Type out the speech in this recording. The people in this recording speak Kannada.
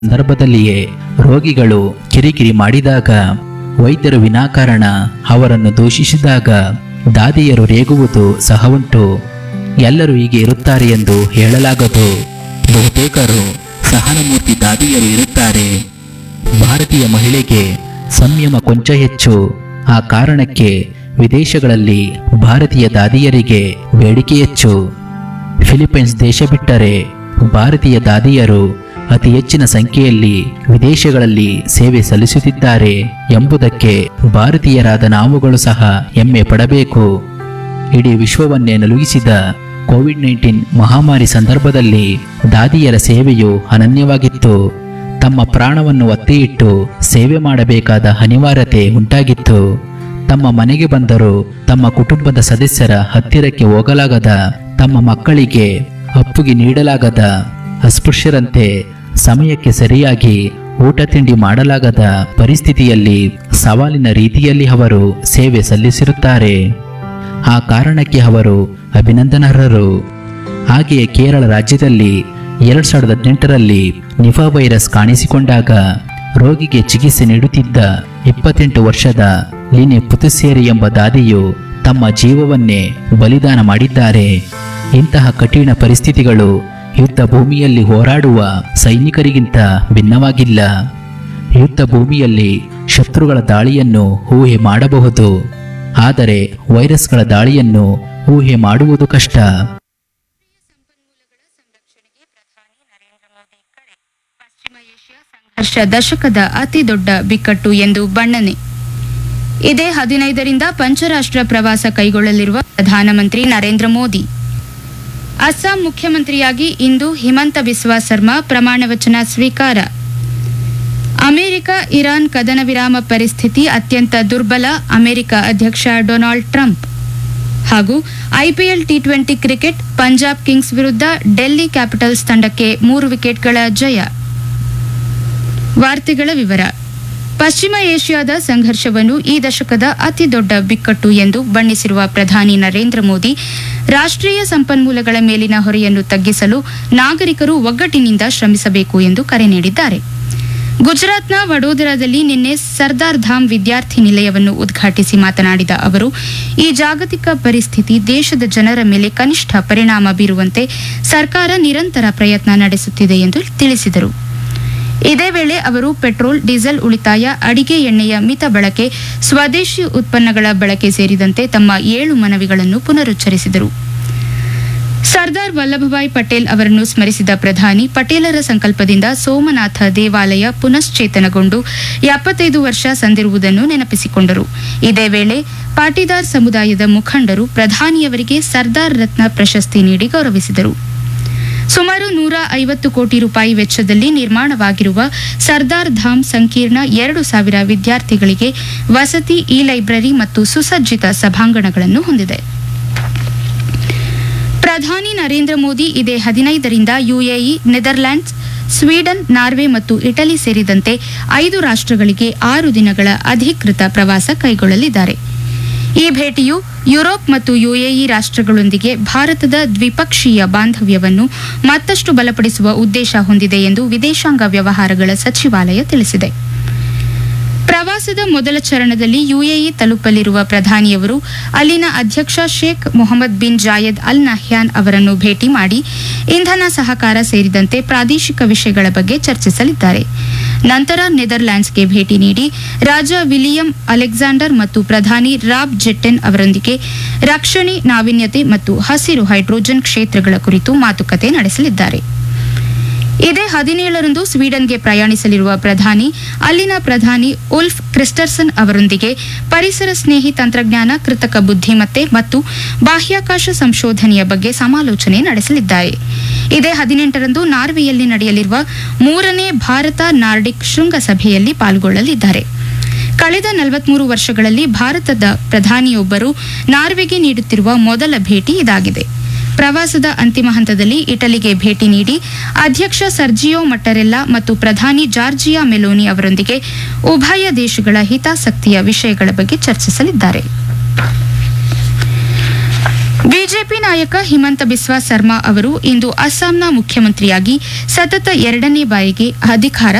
ಸಂದರ್ಭದಲ್ಲಿಯೇ ರೋಗಿಗಳು ಕಿರಿಕಿರಿ ಮಾಡಿದಾಗ ವೈದ್ಯರು ವಿನಾಕಾರಣ ಅವರನ್ನು ದೂಷಿಸಿದಾಗ ದಾದಿಯರು ರೇಗುವುದು ಸಹ ಉಂಟು ಎಲ್ಲರೂ ಹೀಗೆ ಇರುತ್ತಾರೆ ಎಂದು ಹೇಳಲಾಗದು ಬಹುತೇಕರು ಸಹನಮೂರ್ತಿ ದಾದಿಯರು ಇರುತ್ತಾರೆ ಭಾರತೀಯ ಮಹಿಳೆಗೆ ಸಂಯಮ ಕೊಂಚ ಹೆಚ್ಚು ಆ ಕಾರಣಕ್ಕೆ ವಿದೇಶಗಳಲ್ಲಿ ಭಾರತೀಯ ದಾದಿಯರಿಗೆ ಬೇಡಿಕೆ ಹೆಚ್ಚು ಫಿಲಿಪೈನ್ಸ್ ದೇಶ ಬಿಟ್ಟರೆ ಭಾರತೀಯ ದಾದಿಯರು ಅತಿ ಹೆಚ್ಚಿನ ಸಂಖ್ಯೆಯಲ್ಲಿ ವಿದೇಶಗಳಲ್ಲಿ ಸೇವೆ ಸಲ್ಲಿಸುತ್ತಿದ್ದಾರೆ ಎಂಬುದಕ್ಕೆ ಭಾರತೀಯರಾದ ನಾವುಗಳು ಸಹ ಹೆಮ್ಮೆ ಪಡಬೇಕು ಇಡೀ ವಿಶ್ವವನ್ನೇ ನಲುಗಿಸಿದ ಕೋವಿಡ್ ನೈನ್ಟೀನ್ ಮಹಾಮಾರಿ ಸಂದರ್ಭದಲ್ಲಿ ದಾದಿಯರ ಸೇವೆಯು ಅನನ್ಯವಾಗಿತ್ತು ತಮ್ಮ ಪ್ರಾಣವನ್ನು ಒತ್ತೆಯಿಟ್ಟು ಸೇವೆ ಮಾಡಬೇಕಾದ ಅನಿವಾರ್ಯತೆ ಉಂಟಾಗಿತ್ತು ತಮ್ಮ ಮನೆಗೆ ಬಂದರೂ ತಮ್ಮ ಕುಟುಂಬದ ಸದಸ್ಯರ ಹತ್ತಿರಕ್ಕೆ ಹೋಗಲಾಗದ ತಮ್ಮ ಮಕ್ಕಳಿಗೆ ಅಪ್ಪುಗೆ ನೀಡಲಾಗದ ಅಸ್ಪೃಶ್ಯರಂತೆ ಸಮಯಕ್ಕೆ ಸರಿಯಾಗಿ ಊಟ ತಿಂಡಿ ಮಾಡಲಾಗದ ಪರಿಸ್ಥಿತಿಯಲ್ಲಿ ಸವಾಲಿನ ರೀತಿಯಲ್ಲಿ ಅವರು ಸೇವೆ ಸಲ್ಲಿಸಿರುತ್ತಾರೆ ಆ ಕಾರಣಕ್ಕೆ ಅವರು ಅಭಿನಂದನಾರ್ಹರು ಹಾಗೆಯೇ ಕೇರಳ ರಾಜ್ಯದಲ್ಲಿ ಎರಡ್ ಸಾವಿರದ ಹದಿನೆಂಟರಲ್ಲಿ ನಿಫಾ ವೈರಸ್ ಕಾಣಿಸಿಕೊಂಡಾಗ ರೋಗಿಗೆ ಚಿಕಿತ್ಸೆ ನೀಡುತ್ತಿದ್ದ ಇಪ್ಪತ್ತೆಂಟು ವರ್ಷದ ಲಿನೆ ಪುತುಸೇರಿ ಎಂಬ ದಾದಿಯು ತಮ್ಮ ಜೀವವನ್ನೇ ಬಲಿದಾನ ಮಾಡಿದ್ದಾರೆ ಇಂತಹ ಕಠಿಣ ಪರಿಸ್ಥಿತಿಗಳು ಯುದ್ಧ ಭೂಮಿಯಲ್ಲಿ ಹೋರಾಡುವ ಸೈನಿಕರಿಗಿಂತ ಭಿನ್ನವಾಗಿಲ್ಲ ಯುದ್ಧ ಭೂಮಿಯಲ್ಲಿ ಶತ್ರುಗಳ ದಾಳಿಯನ್ನು ಊಹೆ ಮಾಡಬಹುದು ಆದರೆ ವೈರಸ್ಗಳ ದಾಳಿಯನ್ನು ಊಹೆ ಮಾಡುವುದು ಕಷ್ಟ ಪಶ್ಚಿಮ ಏಷ್ಯಾ ಸಂಘರ್ಷ ದಶಕದ ಅತಿ ದೊಡ್ಡ ಬಿಕ್ಕಟ್ಟು ಎಂದು ಬಣ್ಣನೆ ಇದೇ ಹದಿನೈದರಿಂದ ಪಂಚರಾಷ್ಟ್ರ ಪ್ರವಾಸ ಕೈಗೊಳ್ಳಲಿರುವ ಪ್ರಧಾನಮಂತ್ರಿ ನರೇಂದ್ರ ಮೋದಿ ಅಸ್ಸಾಂ ಮುಖ್ಯಮಂತ್ರಿಯಾಗಿ ಇಂದು ಹಿಮಂತ ಬಿಸ್ವಾ ಸರ್ಮಾ ಪ್ರಮಾಣ ವಚನ ಸ್ವೀಕಾರ ಅಮೆರಿಕ ಇರಾನ್ ಕದನ ವಿರಾಮ ಪರಿಸ್ಥಿತಿ ಅತ್ಯಂತ ದುರ್ಬಲ ಅಮೆರಿಕ ಅಧ್ಯಕ್ಷ ಡೊನಾಲ್ಡ್ ಟ್ರಂಪ್ ಹಾಗೂ IPL T twenty cricket Punjab Kings ವಿರುದ್ಧ ಡೆಲ್ಲಿ ಕ್ಯಾಪಿಟಲ್ಸ್ ತಂಡಕ್ಕೆ ಮೂರು ವಿಕೆಟ್ಗಳ ಜಯ ವಾರ್ತೆಗಳ ವಿವರ ಪಶ್ಚಿಮ ಏಷ್ಯಾದ ಸಂಘರ್ಷವನ್ನು ಈ ದಶಕದ ಅತಿ ದೊಡ್ಡ ಬಿಕ್ಕಟ್ಟು ಎಂದು ಬಣ್ಣಿಸಿರುವ ಪ್ರಧಾನಿ ನರೇಂದ್ರ ಮೋದಿ ರಾಷ್ಟ್ರೀಯ ಸಂಪನ್ಮೂಲಗಳ ಮೇಲಿನ ಹೊರೆಯನ್ನು ತಗ್ಗಿಸಲು ನಾಗರಿಕರು ಒಗ್ಗಟ್ಟಿನಿಂದ ಶ್ರಮಿಸಬೇಕು ಎಂದು ಕರೆ ನೀಡಿದ್ದಾರೆ ಗುಜರಾತ್ನ ವಡೋದರಾದಲ್ಲಿ ನಿನ್ನೆ ಸರ್ದಾರ್ ಧಾಮ್ ವಿದ್ಯಾರ್ಥಿ ನಿಲಯವನ್ನು ಉದ್ಘಾಟಿಸಿ ಮಾತನಾಡಿದ ಅವರು ಈ ಜಾಗತಿಕ ಪರಿಸ್ಥಿತಿ ದೇಶದ ಜನರ ಮೇಲೆ ಕನಿಷ್ಠ ಪರಿಣಾಮ ಬೀರುವಂತೆ ಸರ್ಕಾರ ನಿರಂತರ ಪ್ರಯತ್ನ ನಡೆಸುತ್ತಿದೆ ಎಂದು ತಿಳಿಸಿದರು ಇದೇ ವೇಳೆ ಅವರು ಪೆಟ್ರೋಲ್ ಡೀಸೆಲ್ ಉಳಿತಾಯ ಅಡಿಗೆ ಎಣ್ಣೆಯ ಮಿತ ಬಳಕೆ ಸ್ವದೇಶಿ ಉತ್ಪನ್ನಗಳ ಬಳಕೆ ಸೇರಿದಂತೆ ತಮ್ಮ ಏಳು ಮನವಿಗಳನ್ನು ಪುನರುಚ್ಚರಿಸಿದರು ಸರ್ದಾರ್ ವಲ್ಲಭಭಾಯ್ ಪಟೇಲ್ ಅವರನ್ನು ಸ್ಮರಿಸಿದ ಪ್ರಧಾನಿ ಪಟೇಲರ ಸಂಕಲ್ಪದಿಂದ ಸೋಮನಾಥ ದೇವಾಲಯ ಪುನಶ್ಚೇತನಗೊಂಡು ಎಪ್ಪತ್ತೈದು ವರ್ಷ ಸಂದಿರುವುದನ್ನು ನೆನಪಿಸಿಕೊಂಡರು ಇದೇ ವೇಳೆ ಪಾಟೀದಾರ್ ಸಮುದಾಯದ ಮುಖಂಡರು ಪ್ರಧಾನಿಯವರಿಗೆ ಸರ್ದಾರ್ ರತ್ನ ಪ್ರಶಸ್ತಿ ನೀಡಿ ಗೌರವಿಸಿದರು ಸುಮಾರು ನೂರ ಐವತ್ತು ಕೋಟಿ ರೂಪಾಯಿ ವೆಚ್ಚದಲ್ಲಿ ನಿರ್ಮಾಣವಾಗಿರುವ ಸರ್ದಾರ್ ಧಾಮ್ ಸಂಕೀರ್ಣ ಎರಡು ಸಾವಿರ ವಿದ್ಯಾರ್ಥಿಗಳಿಗೆ ವಸತಿ ಇ ಲೈಬ್ರರಿ ಮತ್ತು ಸುಸಜ್ಜಿತ ಸಭಾಂಗಣಗಳನ್ನು ಹೊಂದಿದೆ ಪ್ರಧಾನಿ ನರೇಂದ್ರ ಮೋದಿ ಇದೇ ಹದಿನೈದರಿಂದ ಯುಎಇ ನೆದರ್ಲ್ಯಾಂಡ್ಸ್ ಸ್ವೀಡನ್ ನಾರ್ವೆ ಮತ್ತು ಇಟಲಿ ಸೇರಿದಂತೆ ಐದು ರಾಷ್ಟ್ರಗಳಿಗೆ ಆರು ದಿನಗಳ ಅಧಿಕೃತ ಪ್ರವಾಸ ಕೈಗೊಳ್ಳಲಿದ್ದಾರೆ ಈ ಭೇಟಿಯು ಯುರೋಪ್ ಮತ್ತು ಯುಎಇ ರಾಷ್ಟ್ರಗಳೊಂದಿಗೆ ಭಾರತದ ದ್ವಿಪಕ್ಷೀಯ ಬಾಂಧವ್ಯವನ್ನು ಮತ್ತಷ್ಟು ಬಲಪಡಿಸುವ ಉದ್ದೇಶ ಹೊಂದಿದೆ ಎಂದು ವಿದೇಶಾಂಗ ವ್ಯವಹಾರಗಳ ಸಚಿವಾಲಯ ತಿಳಿಸಿದೆ ಪ್ರವಾಸದ ಮೊದಲ ಚರಣದಲ್ಲಿ ಯುಎಇ ತಲುಪಲಿರುವ ಪ್ರಧಾನಿಯವರು ಅಲ್ಲಿನ ಅಧ್ಯಕ್ಷ Sheikh Mohammed bin Zayed Al Nahyan ಅವರನ್ನು ಭೇಟಿ ಮಾಡಿ ಇಂಧನ ಸಹಕಾರ ಸೇರಿದಂತೆ ಪ್ರಾದೇಶಿಕ ವಿಷಯಗಳ ಬಗ್ಗೆ ಚರ್ಚಿಸಲಿದ್ದಾರೆ ನಂತರ ನೆದರ್ಲ್ಯಾಂಡ್ಸ್ಗೆ ಭೇಟಿ ನೀಡಿ ರಾಜ ವಿಲಿಯಂ ಅಲೆಕ್ಸಾಂಡರ್ ಮತ್ತು ಪ್ರಧಾನಿ ರಾಬ್ ಜೆಟ್ಟೆನ್ ಅವರೊಂದಿಗೆ ರಕ್ಷಣೆ ನಾವೀನ್ಯತೆ ಮತ್ತು ಹಸಿರು ಹೈಡ್ರೋಜನ್ ಕ್ಷೇತ್ರಗಳ ಕುರಿತು ಮಾತುಕತೆ ನಡೆಸಲಿದ್ದಾರೆ ಇದೇ ಹದಿನೇಳರಂದು ಸ್ವೀಡನ್ಗೆ ಪ್ರಯಾಣಿಸಲಿರುವ ಪ್ರಧಾನಿ ಅಲ್ಲಿನ ಪ್ರಧಾನಿ ಉಲ್ಫ್ ಕ್ರಿಸ್ಟರ್ಸನ್ ಅವರೊಂದಿಗೆ ಪರಿಸರ ಸ್ನೇಹಿ ತಂತ್ರಜ್ಞಾನ ಕೃತಕ ಬುದ್ಧಿಮತ್ತೆ ಮತ್ತು ಬಾಹ್ಯಾಕಾಶ ಸಂಶೋಧನೆಯ ಬಗ್ಗೆ ಸಮಾಲೋಚನೆ ನಡೆಸಲಿದ್ದಾರೆ ಇದೇ ಹದಿನೆಂಟರಂದು ನಾರ್ವೆಯಲ್ಲಿ ನಡೆಯಲಿರುವ ಮೂರನೇ ಭಾರತ ನಾರ್ಡಿಕ್ ಶೃಂಗಸಭೆಯಲ್ಲಿ ಪಾಲ್ಗೊಳ್ಳಲಿದ್ದಾರೆ ಕಳೆದ ನಲವತ್ಮೂರು ವರ್ಷಗಳಲ್ಲಿ ಭಾರತದ ಪ್ರಧಾನಿಯೊಬ್ಬರು ನಾರ್ವೆಗೆ ನೀಡುತ್ತಿರುವ ಮೊದಲ ಭೇಟಿ ಇದಾಗಿದೆ ಪ್ರವಾಸದ ಅಂತಿಮ ಹಂತದಲ್ಲಿ ಇಟಲಿಗೆ ಭೇಟಿ ನೀಡಿ ಅಧ್ಯಕ್ಷ ಸರ್ಜಿಯೋ ಮಟ್ಟರೆಲ್ಲಾ ಮತ್ತು ಪ್ರಧಾನಿ ಜಾರ್ಜಿಯಾ ಮೆಲೋನಿ ಅವರೊಂದಿಗೆ ಉಭಯ ದೇಶಗಳ ಹಿತಾಸಕ್ತಿಯ ವಿಷಯಗಳ ಬಗ್ಗೆ ಚರ್ಚಿಸಲಿದ್ದಾರೆ ಬಿಜೆಪಿ ನಾಯಕ ಹಿಮಂತ ಬಿಸ್ವಾ ಸರ್ಮಾ ಅವರು ಇಂದು ಅಸ್ಸಾಂನ ಮುಖ್ಯಮಂತ್ರಿಯಾಗಿ ಸತತ ಎರಡನೇ ಬಾರಿಗೆ ಅಧಿಕಾರ